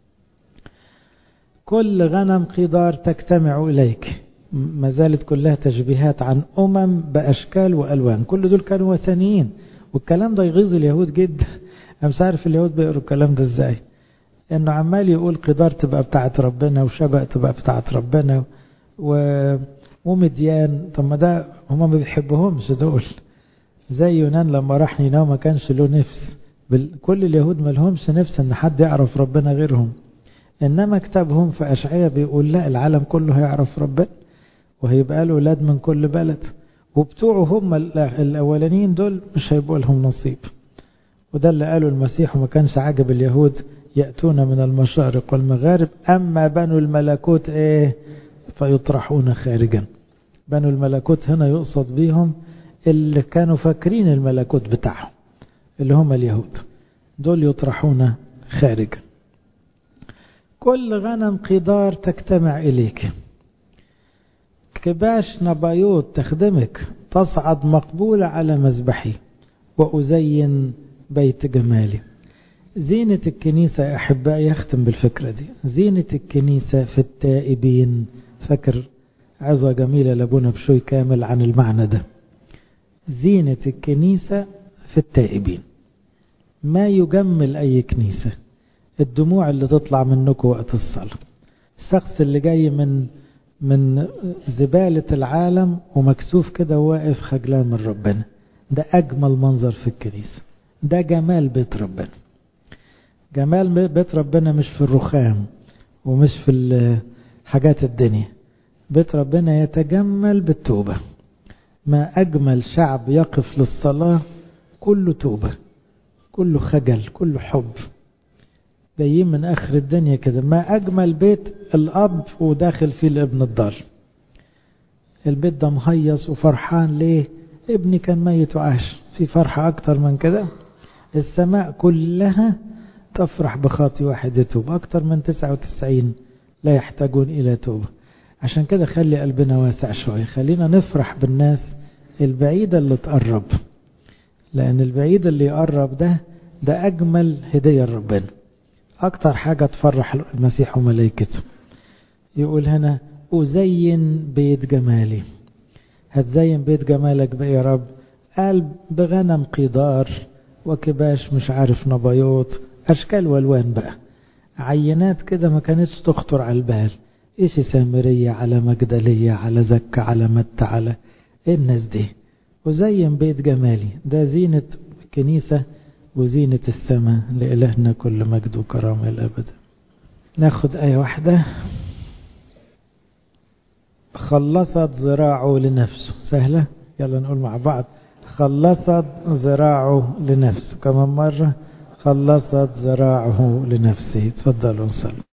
كل غنم قدار تجتمع إليك ما زالت كلها تشبيهات عن أمم بأشكال وألوان كل دول كانوا وثنيين والكلام ده يغيظ اليهود جدا أنا مش عارف اليهود بيقروا الكلام ده إزاي إنه عمال يقول قدار تبقى بتاعت ربنا وشبق تبقى بتاعت ربنا و... ومديان طب ما ده هما ما بيحبوهمش دول زي يونان لما راح نينوى ما كانش له نفس بال... كل اليهود ما لهمش نفس ان حد يعرف ربنا غيرهم انما كتابهم في اشعياء بيقول لا العالم كله هيعرف ربنا وهيبقى له اولاد من كل بلد وبتوعه هم الاولانيين دول مش هيبقوا لهم نصيب وده اللي قاله المسيح وما كانش عاجب اليهود يأتون من المشارق والمغارب أما بنو الملكوت إيه فيطرحون خارجا بنو الملكوت هنا يقصد بيهم اللي كانوا فاكرين الملكوت بتاعهم اللي هم اليهود دول يطرحون خارجا كل غنم قدار تجتمع إليك كباش نبايوت تخدمك تصعد مقبولة على مذبحي وأزين بيت جمالي زينة الكنيسة يا أحبائي يختم بالفكرة دي زينة الكنيسة في التائبين فكر عظة جميلة لابونا بشوي كامل عن المعنى ده زينة الكنيسة في التائبين ما يجمل أي كنيسة الدموع اللي تطلع منكم وقت الصلاة الشخص اللي جاي من من زبالة العالم ومكسوف كده واقف خجلان من ربنا ده أجمل منظر في الكنيسة ده جمال بيت ربنا جمال بيت ربنا مش في الرخام ومش في حاجات الدنيا بيت ربنا يتجمل بالتوبة ما أجمل شعب يقف للصلاة كله توبة كله خجل كله حب جايين من آخر الدنيا كده ما أجمل بيت الأب وداخل فيه الابن الضال البيت ده مهيص وفرحان ليه ابني كان ميت وعاش في فرحة أكتر من كده السماء كلها تفرح بخاطي واحد يتوب أكتر من 99 لا يحتاجون إلى توبة عشان كده خلي قلبنا واسع شوية خلينا نفرح بالناس البعيدة اللي تقرب لأن البعيد اللي يقرب ده ده أجمل هدية لربنا أكتر حاجة تفرح المسيح وملائكته يقول هنا أزين بيت جمالي هتزين بيت جمالك بإيه يا رب قال بغنم قدار وكباش مش عارف نبيوت أشكال والوان بقى عينات كده ما كانتش تخطر على البال إيش سامرية على مجدلية على زكة على مت على إيه الناس دي وزين بيت جمالي ده زينة كنيسة وزينة السماء لإلهنا كل مجد وكرامة الأبد ناخد آية واحدة خلصت ذراعه لنفسه سهلة يلا نقول مع بعض خلصت ذراعه لنفسه كمان مرة خلصت ذراعه لنفسه تفضلوا صلوا